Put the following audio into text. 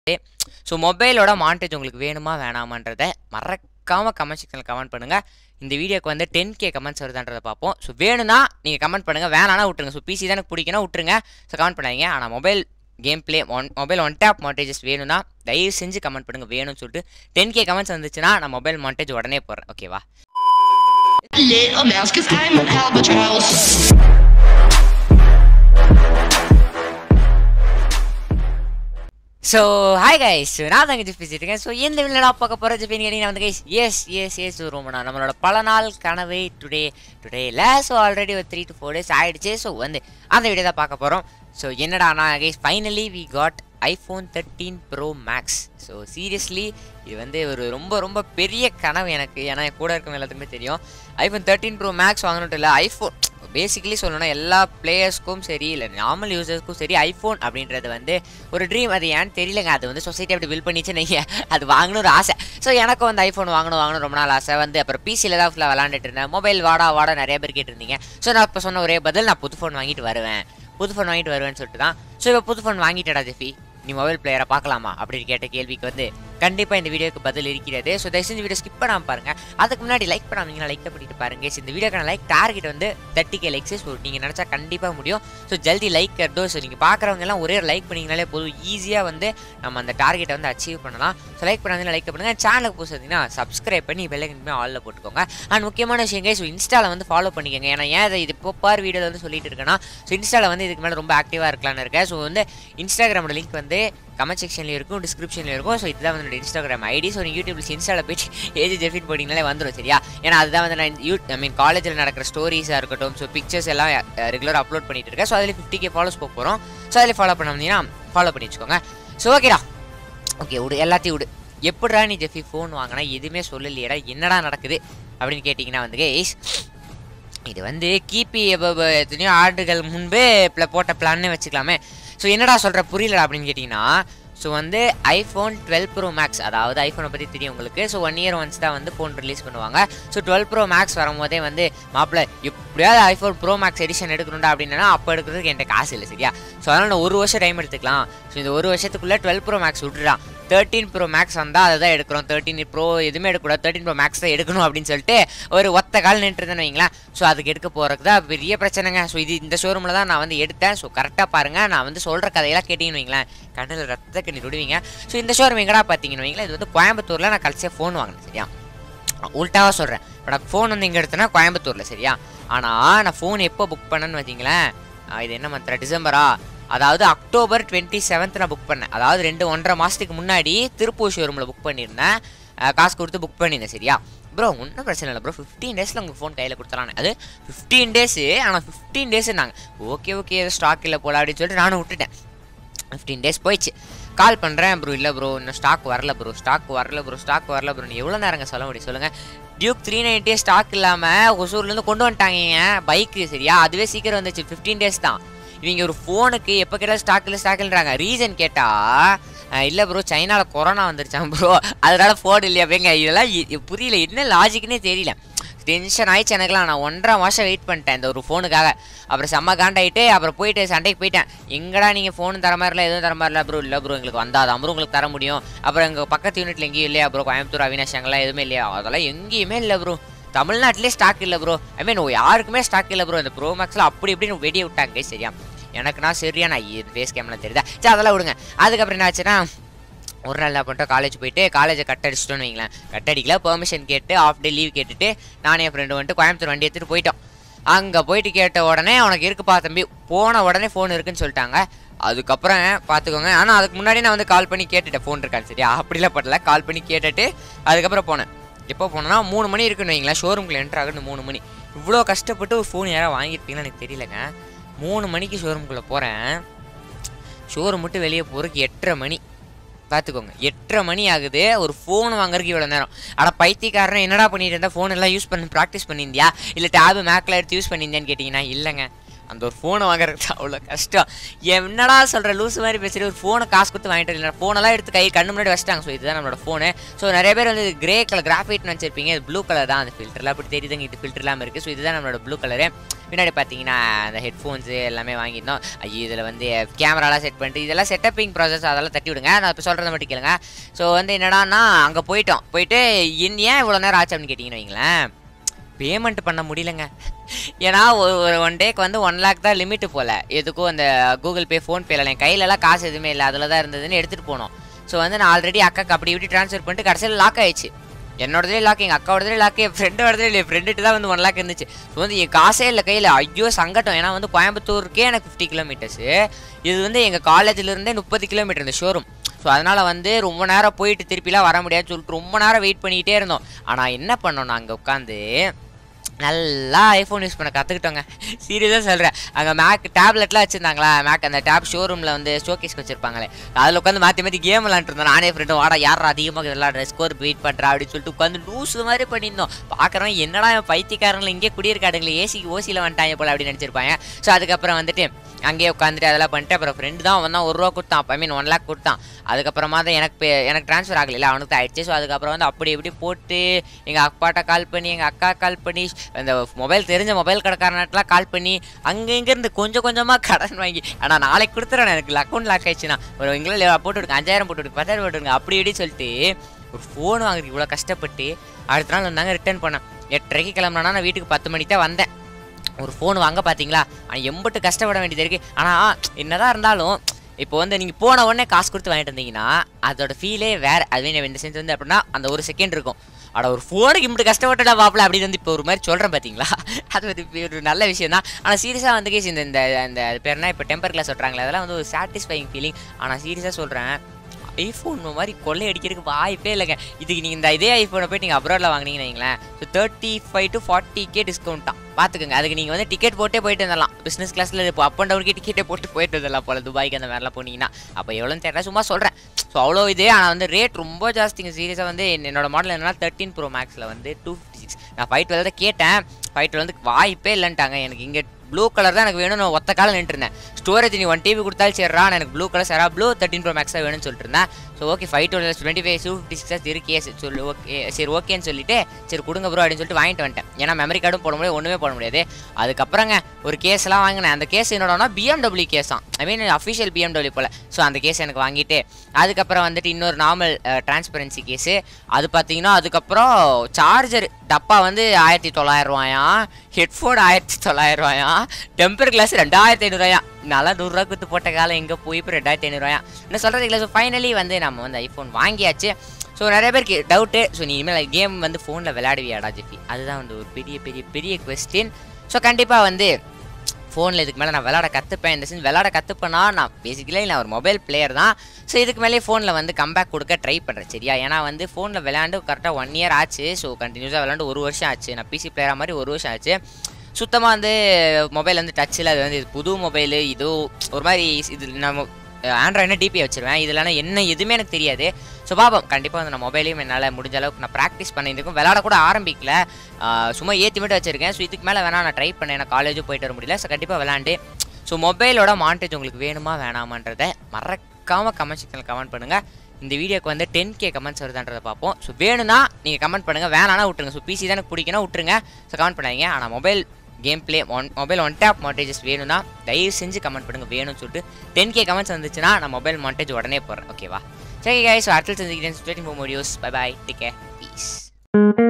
So மொபைலோட montage உங்களுக்கு வேணுமா வேணாமான்றதை மறக்காமல் கமெண்ட் செக்ஷனில் கமெண்ட் பண்ணுங்கள் இந்த வீடியோக்கு வந்து டென் கே கமெண்ட்ஸ் வருதான்றதை பார்ப்போம் ஸோ வேணும்னா நீங்கள் கமெண்ட் பண்ணுங்கள் வேணானா விட்டுருங்க ஸோ பிசி தான் எனக்கு பிடிக்கணும் விட்டுருங்க ஸோ கமெண்ட் பண்ணாதீங்க ஆனால் mobile game play one mobile one tape montages வேணும்னா தயவு செஞ்சு கமெண்ட் பண்ணுங்கள் வேணும்னு சொல்லிட்டு டென் கே கமெண்ட்ஸ் வந்துச்சுன்னா நான் மொபைல் மாண்டேஜ் உடனே போடுறேன் ஓகேவா little mouse, cause I'm an albatross. So hi guys நான் தான் ஜிப் பேசிட்டு இருக்கேன் ஸோ இந்த வீடியோ பார்க்க போகிற ஜிப்பின் கேட்டிங்கன்னா வந்து கைஸ் எஸ் எஸ் எஸ் ரொம்ப நான் நம்மளோட பல நாள் கனவை டுடே டுடே இல்லை ஸோ ஆல்ரெடி ஒரு த்ரீ டு ஃபோர் டேஸ் ஆயிடுச்சு ஸோ வந்து அந்த வீடியோ தான் பார்க்க போகிறோம் ஸோ என்னடா நான் guys finally we got iPhone thirteen Pro Max so seriously இது வந்து ஒரு ரொம்ப ரொம்ப பெரிய கனவு எனக்கு ஏன்னா என் கூட இருக்கவங்க எல்லாத்துக்குமே தெரியும் ஐஃபோன் தேர்ட்டீன் ப்ரோ மேக்ஸ் வாங்கணுட்டு இல்லை ஐஃபோன் பேசிக்கலி சொல்லணும்னா எல்லா பிளேயர்ஸ்க்கும் சரி இல்லை நார்மல் யூசர்ஸ்க்கும் சரி ஐஃபோன் அப்படின்றது வந்து ஒரு ட்ரீம் அது ஏன்னு தெரியலங்க அது வந்து சொசைட்டி அப்படி பில் பண்ணிச்சு நீங்கள் அது வாங்கணும் ஒரு ஆசை ஸோ எனக்கும் வந்து ஐஃபோன் வாங்கணும் வாங்கணும் ரொம்ப நாள் ஆசை வந்து அப்புறம் பிசியில் தான் ஃபுல்லாக விளாண்டுட்டு இருந்தேன் மொபைல் வாடா வாடா நிறைய பேர் கேட்டிருந்தீங்க ஸோ நான் இப்போ சொன்ன ஒரே பதில் நான் புது ஃபோன் வாங்கிட்டு வருவேன் புது ஃபோன் வாங்கிட்டு வருவேன்னு சொல்லிட்டு தான் ஸோ இப்போ புது ஃபோன் வாங்கிட்டடா ஜெஃபி நீ மொபைல் பிளேயரை பார்க்கலாமா அப்படின்னு கேட்ட கேள்விக்கு வந்து கண்டிப்பாக இந்த வீடியோக்கு பதில் இருக்கிறது ஸோ தயவு செஞ்சு வீடியோ ஸ்கிப் பண்ணாமல் பாருங்கள் அதுக்கு முன்னாடி லைக் பண்ணாமீங்கன்னா லைக் பண்ணிட்டு பாருங்க ஸோ இந்த வீடியோக்கான லைக் டார்கெட் வந்து தேர்ட்டி கே லைக்ஸ் ஸோ நீங்கள் நினச்சா கண்டிப்பாக முடியும் ஸோ ஜல்தி லைக் கருதோ ஸோ நீங்கள் பார்க்குறவங்க எல்லாம் ஒரே லைக் பண்ணிங்கனாலே போதும் ஈஸியாக வந்து நம்ம அந்த டார்கெட்டை வந்து அச்சீவ் பண்ணலாம் ஸோ லைக் பண்ணாதீங்கன்னா லைக் பண்ணுங்கள் சேனலுக்கு புதுசுனா சப்ஸ்கிரைப் பண்ணி பெல்லைக்கனுமே ஆலில் போட்டுக்கோங்க அண்ட் முக்கியமான விஷயங்க ஸோ இன்ஸ்டாவில் வந்து ஃபாலோ பண்ணிக்கோங்க ஏன்னா ஏன் இதை இது இப்போ பார் வீடியோவில் வந்து சொல்லிட்டு இருக்கேன்னா ஸோ இன்ஸ்டாவில் வந்து இதுக்கு மேலே ரொம்ப ஆக்டிவாக இருக்கலாம்னு இருக்கேன் ஸோ வந்து இன்ஸ்டாகிராமோட லிங்க் வந்து கமெண்ட் செக்ஷன்லேயும் இருக்கும் டிஸ்கிரிப்ஷன்லேயும் இருக்கும் ஸோ இதுதான் வந்து இன்ஸ்டாகிராம் ஐடி ஸோ நீங்கள் யூடியூப்ல இன்ஸ்டாவில் போயிட்டு ஏஜ் ஜெஃபின் போட்டிங்கனாலே வந்துடும் சரியா ஏன்னா அதுதான் வந்து நான் யூ ஐ மீன் காலேஜில் நடக்கிற ஸ்டோரிஸாக இருக்கட்டும் ஸோ பிக்சர்ஸ் எல்லாம் ரெகுலராக அப்லோட் பண்ணிட்டு இருக்கேன் ஸோ அதில் ஃபிஃப்டி கே ஃபாலோஸ் போக போகிறோம் ஸோ அதில் ஃபாலோ பண்ணோம்னா ஃபாலோ பண்ணி வச்சுக்கோங்க ஸோ ஓகேடா ஓகே விடு எல்லாத்தையும் விடு எப்படிடா நீ ஜெஃபி ஃபோன் வாங்கினா எதுவுமே சொல்லலையேடா என்னடா நடக்குது அப்படின்னு கேட்டிங்கன்னா வந்து கேஸ் இது வந்து கிபி எவ்வளவு எத்தனையோ ஆண்டுகள் முன்பே ப்ள போட்ட பிளான்னு வச்சுக்கலாமே ஸோ என்னடா சொல்கிற புரியலடா அப்படின்னு கேட்டிங்கன்னா ஸோ வந்து ஐஃபோன் டுவெல் ப்ரோ மேக்ஸ் அதாவது ஐஃபோனை பற்றி தெரியும் உங்களுக்கு ஸோ ஒன் இயர் ஒன்ஸ் தான் வந்து ஃபோன் ரிலீஸ் பண்ணுவாங்க ஸோ டுவெல் ப்ரோ மேக்ஸ் வரும்போதே வந்து மாப்பிள்ள எப்படியாவது ஐஃபோன் ப்ரோ மேக்ஸ் எடிஷன் எடுக்கணும்டா அப்படின்னா அப்போ எடுக்கிறதுக்கு என்கிட்ட காசு இல்லை சரியா ஸோ அதனால் நான் ஒரு வருஷம் டைம் எடுத்துக்கலாம் ஸோ இந்த ஒரு வருஷத்துக்குள்ளே டுவெல் ப்ரோ மேக்ஸ் விட்டுறான் தேர்ட்டின் ப்ரோ மேக்ஸ் வந்தால் அதை தான் எடுக்கிறோம் தேர்ட்டின் ப்ரோ எதுவுமே எடுக்கக்கூடாது தேர்ட்டின் ப்ரோ மேக்ஸ் தான் எடுக்கணும் அப்படின்னு சொல்லிட்டு ஒரு ஒத்த கால் நின்றுருந்தேன்னு வைங்களேன் ஸோ அதுக்கு எடுக்க போகிறதுக்கு தான் பெரிய பிரச்சனைங்க ஸோ இது இந்த ஷோரூமில் தான் நான் வந்து எடுத்தேன் ஸோ கரெக்டாக பாருங்கள் நான் வந்து சொல்கிற கதையெல்லாம் கேட்டிங்கன்னு வைங்களேன் கண்ணில் ரத்த கண்ணி விடுவீங்க ஸோ இந்த ஷோரூம் எங்கடா பார்த்தீங்கன்னு வைங்களேன் இது வந்து கோயம்புத்தூரில் நான் கடைசியாக ஃபோன் வாங்கினேன் சரியா உல்ட்டாவாக சொல்கிறேன் இப்போ நான் ஃபோன் வந்து இங்கே எடுத்தேன்னா கோயம்புத்தூரில் சரியா ஆனால் நான் ஃபோன் எப்போ புக் பண்ணேன்னு பார்த்தீங்களேன் இது என்ன மந்த்ரா டிசம்பரா அதாவது அக்டோபர் டுவெண்ட்டி செவன்த் நான் புக் பண்ணேன் அதாவது ரெண்டு ஒன்றரை மாதத்துக்கு முன்னாடி திருப்பூர் ஷோரூமில் புக் பண்ணியிருந்தேன் அஹ் காசு கொடுத்து புக் பண்ணியிருந்தேன் சரியா ப்ரோ ஒன்றும் பிரச்சனை இல்லை ப்ரோ ஃபிஃப்டீன் டேஸில் உங்கள் ஃபோன் கையில் கொடுத்துறானே அது ஃபிஃப்டீன் டேஸு ஆனால் ஃபிஃப்டீன் டேஸ் நாங்கள் ஓகே ஓகே ஏதோ ஸ்டாக் இல்லை போல அப்படின்னு சொல்லிட்டு நானும் விட்டுட்டேன் ஃபிஃப்டீன் டேஸ் போயிடுச்சு கால் பண்ணுறேன் ப்ரோ இல்லை ப்ரோ இன்னும் ஸ்டாக் வரல ப்ரோ ஸ்டாக் வரல ப்ரோ ஸ்டாக் வரல ப்ரோ நீ எவ்வளோ நேரங்க சொல்ல முடியும் சொல்லுங்கள் டியூக் த்ரீ நைன்ட்டி ஸ்டாக் இல்லாமல் ஒசூர்லேருந்து கொண்டு வந்துட்டாங்க பைக்கு சரியா அதுவே சீக்கிரம் வந்துச்சு ஃபிஃப்டீன் டேஸ் தான் இவங்க ஒரு ஃபோனுக்கு எப்போ கேட்டால் ஸ்டாக் இல்லை ஸ்டாக் இல்லைறாங்க ரீசன் கேட்டால் இல்லை ப்ரோ சைனாவில் கொரோனா வந்துருச்சான் ப்ரோ அதனால ஃபோன் இல்லையா அப்படிங்க இதெல்லாம் இ- புரியல என்ன லாஜிக்னே தெரியல டென்ஷன் ஆயிடுச்சு எனக்குலாம் நான் ஒன்றரை மாதம் வெயிட் பண்ணிட்டேன் இந்த ஒரு ஃபோனுக்காக அப்புறம் செம்ம காண்டாயிட்டு அப்புறம் போயிட்டு சண்டைக்கு போயிட்டேன் எங்கடா நீங்கள் ஃபோன் தர மாதிரி இல்லை எதுவும் தர மாதிரி இல்லை ப்ரோ இல்லை ப்ரோ எங்களுக்கு வந்தாதான் ப்ரோ உங்களுக்கு தர முடியும் அப்புறம் எங்கள் பக்கத்து யூனிட்ல எங்கேயும் இல்லையா ப்ரோ கோயம்புத்தூர் அவினாஷ் அங்கெல்லாம் எதுவுமே இல்லையா அதெல்லாம் எங்கேயுமே இல்லை ப்ரோ தமிழ்நாட்டிலே ஸ்டாக் இல்லை ப்ரோ ஐ மீன் யாருக்குமே ஸ்டாக் இல்லை ப்ரோ இந்த ப்ரோ மேக்ஸில் அப்படி இப்படின்னு வெடிய விட்டாங்க சரியா எனக்குனா சரியா நான் ஃபேஸ் கேம்லாம் தெரியுதா சரி அதெல்லாம் விடுங்க அதுக்கப்புறம் என்ன ஆச்சுன்னா ஒரு நாள் என்ன பண்ணிட்டோம் காலேஜ் போயிட்டு காலேஜை கட் அடிச்சிட்டோன்னு வைங்களேன் கட் அடிக்கல பெர்மிஷன் கேட்டு ஆஃப் டே லீவ் கேட்டுட்டு நானே என் ஃப்ரெண்டு வந்துட்டு கோயம்புத்தூர் வண்டி எடுத்துகிட்டு போயிட்டோம் அங்கே போயிட்டு கேட்ட உடனே உனக்கு இருக்குப்பா தம்பி போன உடனே ஃபோன் இருக்குன்னு சொல்லிட்டாங்க அதுக்கப்புறம் பார்த்துக்கோங்க ஆனால் அதுக்கு முன்னாடி நான் வந்து கால் பண்ணி கேட்டுட்டேன் ஃபோன் இருக்கான்னு சரியா அப்படிலாம் படல கால் பண்ணி கேட்டுட்டு அதுக்கப்புறம் போனேன் எப்போ போனேன்னா மூணு மணி இருக்குன்னு வைங்களேன் ஷோரூம்குள்ள என்ட்ரு ஆகணும் மூணு மணி இவ்வளோ கஷ்டப்பட்டு ஒரு ஃபோன் யாராவது வாங்கியிருப்பீங்கன்னு எனக்கு தெரியலங்க மூணு மணிக்கு ஷோரூம்குள்ளே போகிறேன் ஷோரூம் மட்டும் வெளியே போகிறதுக்கு எட்டரை மணி பார்த்துக்கோங்க எட்டரை மணி ஆகுது ஒரு ஃபோன் வாங்குறதுக்கு இவ்வளோ நேரம் ஆனால் பைத்தியக்காரன் என்னடா பண்ணிட்டு இருந்தா ஃபோன் எல்லாம் யூஸ் பண்ணி ப்ராக்டிஸ் பண்ணியிருந்தியா இல்லை டேபு மேக்கில் எடுத்து யூஸ் பண்ணியிருந்தியான்னு கேட்டிங்கன்னா இல்லைங்க அந்த ஒரு ஃபோனை வாங்குறது அவ்வளோ கஷ்டம் என்னடா சொல்கிற லூஸ் மாதிரி பேசுகிற ஒரு ஃபோனை காசு கொடுத்து வாங்கிட்டு இல்லை ஃபோனெல்லாம் எடுத்து கை கண்ணு முன்னாடி வச்சிட்டாங்க ஸோ இதுதான் நம்மளோட ஃபோனு ஸோ நிறைய பேர் வந்து கிரே கலர் கிராஃபைட்னு வச்சிருப்பீங்க இது ப்ளூ கலர் தான் அந்த ஃபில்டர்லாம் அப்படி தெரியுதுங்க இது ஃபில்டர் இல்லாமல் இருக்குது ஸோ இதுதான் நம்மளோட ப்ளூ கலரு பின்னாடி பார்த்தீங்கன்னா அந்த ஹெட்ஃபோன்ஸு எல்லாமே வாங்கியிருந்தோம் ஐயோ இதில் வந்து கேமராலாம் செட் பண்ணிட்டு இதெல்லாம் செட்டப்பிங் ப்ராசஸ் அதெல்லாம் தட்டி விடுங்க நான் இப்போ சொல்கிறத மட்டும் கேளுங்க ஸோ வந்து என்னடான்னா அங்கே போயிட்டோம் போயிட்டு இன் ஏன் இவ்வளோ நேரம் ஆச்சு அப்படின்னு கேட்டிங்கன்னு வைங்களேன் பேமெண்ட் பண்ண முடியலங்க ஏன்னா ஒரு ஒரு ஒன் டேக்கு வந்து ஒன் லேக் தான் லிமிட்டு போல் எதுக்கும் அந்த கூகுள் பே ஃபோன்பேல என் கையிலலாம் காசு எதுவுமே இல்லை அதில் தான் இருந்ததுன்னு எடுத்துகிட்டு போனோம் ஸோ வந்து நான் ஆல்ரெடி அக்காக்கு அப்படி இப்படி ட்ரான்ஸ்ஃபர் பண்ணிட்டு கடைசியில் லாக் ஆயிடுச்சு என்னோடதே லாக் எங்கள் அக்காவோடதே லாக் என் ஃப்ரெண்டோடதே இல்லை ஃப்ரெண்டுட்டு தான் வந்து ஒன் லேக் இருந்துச்சு ஸோ வந்து என் காசே இல்லை கையில் ஐயோ சங்கட்டம் ஏன்னா வந்து கோயம்புத்தூருக்கே எனக்கு ஃபிஃப்டி கிலோமீட்டர்ஸு இது வந்து எங்கள் காலேஜிலேருந்தே முப்பது கிலோமீட்டர் இந்த ஷோரூம் ஸோ அதனால் வந்து ரொம்ப நேரம் போயிட்டு திருப்பிலாம் வர முடியாதுன்னு சொல்லிட்டு ரொம்ப நேரம் வெயிட் பண்ணிகிட்டே இருந்தோம் ஆனால் என்ன பண்ணோம் நாங்கள் உட்காந்து நல்லா ஐஃபோன் யூஸ் பண்ண கற்றுக்கிட்டோங்க சீரியஸாக சொல்கிறேன் அங்கே மேக் டேப்லெட்லாம் வச்சுருந்தாங்களா மேக் அந்த டேப் ஷோரூமில் வந்து ஷோகேஸ் வச்சிருப்பாங்களே அதில் உட்காந்து மாற்றி மாற்றி கேம் விளாண்டுருந்தோம் நானே ஃப்ரெண்டும் வாடா யாரா அதிகமாக விளாடுற ஸ்கோர் வெயிட் பண்ணுறா அப்படின்னு சொல்லிட்டு உட்காந்து லூஸ் மாதிரி பண்ணியிருந்தோம் பார்க்குறோம் என்னடா இவன் பைத்தியக்காரங்களை இங்கே குடியிருக்காடுங்களே ஏசிக்கு ஓசியில் வந்துட்டாங்க போல அப்படின்னு நினச்சிருப்பாங்க ஸோ அதுக்கப்புறம் வந்துட்டு அங்கேயே உட்காந்துட்டு அதெல்லாம் பண்ணிட்டு அப்புறம் ஃப்ரெண்டு தான் அவன் தான் ஒரு ரூபா கொடுத்தான் ஐ மீன் ஒன் லேக் கொடுத்தான் அதுக்கப்புறமா தான் எனக்கு பே- எனக்கு ட்ரான்ஸ்ஃபர் ஆகல அவனுக்கு தான் ஆயிடுச்சு ஸோ அதுக்கப்புறம் வந்து அப்படி இப்படி போட்டு எங்கள் அப்பாட்ட கால் பண்ணி எங்கள் அக்கா கால் பண்ணி அந்த மொபைல் தெரிஞ்ச மொபைல் கடைக்காரனாட்டெலாம் கால் பண்ணி அங்கே இங்கேருந்து கொஞ்சம் கொஞ்சமாக கடன் வாங்கி ஆனால் நாளைக்கு கொடுத்துறேன் எனக்கு அக்கௌண்ட் லாக் ஆயிடுச்சுன்னா ஒரு எங்களை போட்டு விடுங்க அஞ்சாயிரம் போட்டு விடுங்க பத்தாயிரம் போட்டு விடுங்க அப்படி இப்படி சொல்லிட்டு ஒரு ஃபோன் வாங்குறதுக்கு இவ்வளோ கஷ்டப்பட்டு அடுத்த நாள் வந்தாங்க ரிட்டர்ன் பண்ணேன் எட்டரைக்கு கிளம்புனா நான் வீட்டுக்கு பத்து மணிக்கு தான் வந்தேன் ஒரு ஃபோன் வாங்க பார்த்தீங்களா ஆனால் எம்பிட்டு கஷ்டப்பட வேண்டியது இருக்குது ஆனால் என்னதான் இருந்தாலும் இப்போ வந்து நீங்கள் போன உடனே காசு கொடுத்து வாங்கிட்டு வந்தீங்கன்னா அதோட ஃபீலே வேறு அதுவே இந்த சென்ஸ் வந்து அப்படின்னா அந்த ஒரு செகண்ட் இருக்கும் அட ஒரு ஃபோனுக்கு இப்படி கஷ்டப்பட்டுடா பாப்பில் அப்படின்னு வந்து இப்போ ஒரு மாதிரி சொல்கிறேன் பார்த்தீங்களா அது வந்து இப்ப ஒரு நல்ல விஷயம் தான் ஆனால் சீரியஸாக வந்து கேஸ் இந்த இந்த இந்த அது பேர்னா இப்போ டெம்பர் கிளாஸ் சொல்கிறாங்களே அதெல்லாம் வந்து ஒரு சாட்டிஸ்ஃபைங் ஃபீலிங் ஆனால் சீரியஸாக சொல்கிறேன் ஐஃபோன் மாதிரி கொள்ளை அடிக்கிறதுக்கு வாய்ப்பே இல்லைங்க இதுக்கு நீங்கள் இந்த இதே ஐஃபோனை போய் நீங்கள் அப்ராடில் வாங்குனீங்கன்னு வைங்களேன் so thirty five to forty K discount தான் பார்த்துக்கோங்க அதுக்கு நீங்கள் வந்து டிக்கெட் போட்டே போயிட்டு வந்துடலாம் பிஸ்னஸ் கிளாஸில் இப்போ அப் அண்ட் டவுனுக்கு டிக்கெட்டே போட்டு போயிட்டு வந்துடலாம் போல துபாய்க்கு அந்த மாதிரிலாம் போனீங்கன்னா அப்போ எவ்வளோன்னு தெரியல சும்மா சொல்கிறேன் ஸோ அவ்வளோ இது ஆனால் வந்து ரேட் ரொம்ப ஜாஸ்திங்க சீரியஸாக வந்து என்னோட மாடல் என்னன்னா தேர்ட்டின் ப்ரோ மேக்ஸில் வந்து டூ ஃபிஃப்டி சிக்ஸ் நான் ஃபைவ் டுவெல் தான் கேட்டேன் ஃபைவ் டுவெல் வந்து வாய்ப்பே இல்லைன்ட்டாங்க எனக்கு இங்கே ப்ளூ கலர் தான் எனக்கு வேணும் நான் ஒத்த காலம் நின்றுருந்தேன் ஸ்டோரேஜ் நீ ஒன் டிவி கொடுத்தாலும் சரிடா நான் எனக்கு blue colour sierra blue thirteen pro மேக்ஸாக வேணும்னு சொல்லிட்டு இருந்தேன் so okay five twelve twenty five two fifty six இருக்கு சரி சொல்லு ஓகே சரி ஓகேன்னு சொல்லிட்டு சரி கொடுங்க ப்ரோ அப்படின்னு சொல்லிட்டு வாங்கிட்டு வந்துட்டேன் ஏன்னா மெமரி கார்டும் போட முடியாது ஒன்றுமே போட முடியாது அதுக்கப்புறங்க ஒரு கேஸ்லாம் வாங்கினேன் அந்த கேஸ் என்னோடனா பிஎம்டபிள்யூ கேஸ் தான் ஐ மீன் அஃபிஷியல் பிஎம்டபிள்யூ போல் ஸோ அந்த கேஸ் எனக்கு வாங்கிட்டு அதுக்கப்புறம் வந்துட்டு இன்னொரு நார்மல் டிரான்ஸ்பரன்சி கேஸு அது பார்த்தீங்கன்னா அதுக்கப்புறம் சார்ஜர் டப்பா வந்து ஆயிரத்தி தொள்ளாயிரம் ரூபாயாம் ஹெட்ஃபோன் ஆயிரத்தி தொள்ளாயிரம் ரூபாயாம் டெம்பர் கிளாஸ் ரெண்டாயிரத்தி ஐநூறுவாயா நல்லா நூறுரூவா கொடுத்து போட்ட காலம் எங்கே போய் இப்போ ரெண்டாயிரத்தி ஐநூறுவாயா என்ன சொல்கிறது இல்லை ஸோ ஃபைனலி வந்து நம்ம வந்து ஐஃபோன் வாங்கியாச்சு ஸோ நிறைய பேருக்கு டவுட்டு ஸோ நீ இனிமேல் கேம் வந்து ஃபோனில் விளையாடுவியாடா ஜிஃபி அதுதான் வந்து ஒரு பெரிய பெரிய பெரிய கொஸ்டின் ஸோ கண்டிப்பாக வந்து ஃபோனில் இதுக்கு மேலே நான் விளாட கற்றுப்பேன் இந்த சென்ஸ் விளாட கற்றுப்பேனா நான் பேசிக்கலி நான் ஒரு மொபைல் பிளேயர் தான் ஸோ இதுக்கு மேலே ஃபோனில் வந்து கம்பேக் கொடுக்க ட்ரை பண்ணுறேன் சரியா ஏன்னா வந்து ஃபோனில் விளையாண்டு கரெக்டாக ஒன் இயர் ஆச்சு ஸோ கண்டினியூஸாக விளாண்டு ஒரு வருஷம் ஆச்சு நான் பிசி பிளேயராக மாதிரி ஒரு வருஷம் ஆச்சு சுத்தமாக வந்து மொபைல் வந்து டச்சில் அது வந்து இது புது மொபைலு இது ஒரு மாதிரி இது நம்ம ஆண்ட்ராய்டு டிபி வச்சிருவேன் இதில் என்ன எதுவுமே எனக்கு தெரியாது ஸோ பாப்போம் கண்டிப்பாக வந்து நான் மொபைலையும் என்னால் முடிஞ்ச அளவுக்கு நான் ப்ராக்டிஸ் பண்ணியிருக்கோம் விளாட கூட ஆரம்பிக்கல ஆஹ் சும்மா ஏற்றி மட்டும் வச்சிருக்கேன் ஸோ இதுக்கு மேலே வேணா நான் ட்ரை பண்ணேன் நான் காலேஜும் போயிட்டு வர முடியல ஸோ கண்டிப்பாக விளாண்டு ஸோ மொபைலோட மாண்டேஜ் உங்களுக்கு வேணுமா வேணாமான்றதை மறக்காமல் கமெண்ட் செக்ஷனில் கமெண்ட் பண்ணுங்கள் இந்த வீடியோக்கு வந்து டென் கே கமெண்ட்ஸ் வருதான்றதை பார்ப்போம் ஸோ வேணும்னா நீங்கள் கமெண்ட் பண்ணுங்கள் வேணானா விட்டுருங்க ஸோ பிசி தான் எனக்கு பிடிக்கணும் விட்டுருங்க ஸோ கமெண்ட் பண்ணாதீங்க ஆனால் mobile game play one mobile one tape montages வேணும்னா தயவு செஞ்சு கமெண்ட் பண்ணுங்கள் வேணும்னு சொல்லிட்டு டென் கே கமெண்ட்ஸ் வந்துச்சுன்னா நான் மொபைல் மாண்டேஜ் உடனே போடுறேன் ஓகேவா சரி guys ஸோ அடுத்த சந்திக்கிறேன் stating for videos bye bye take care piece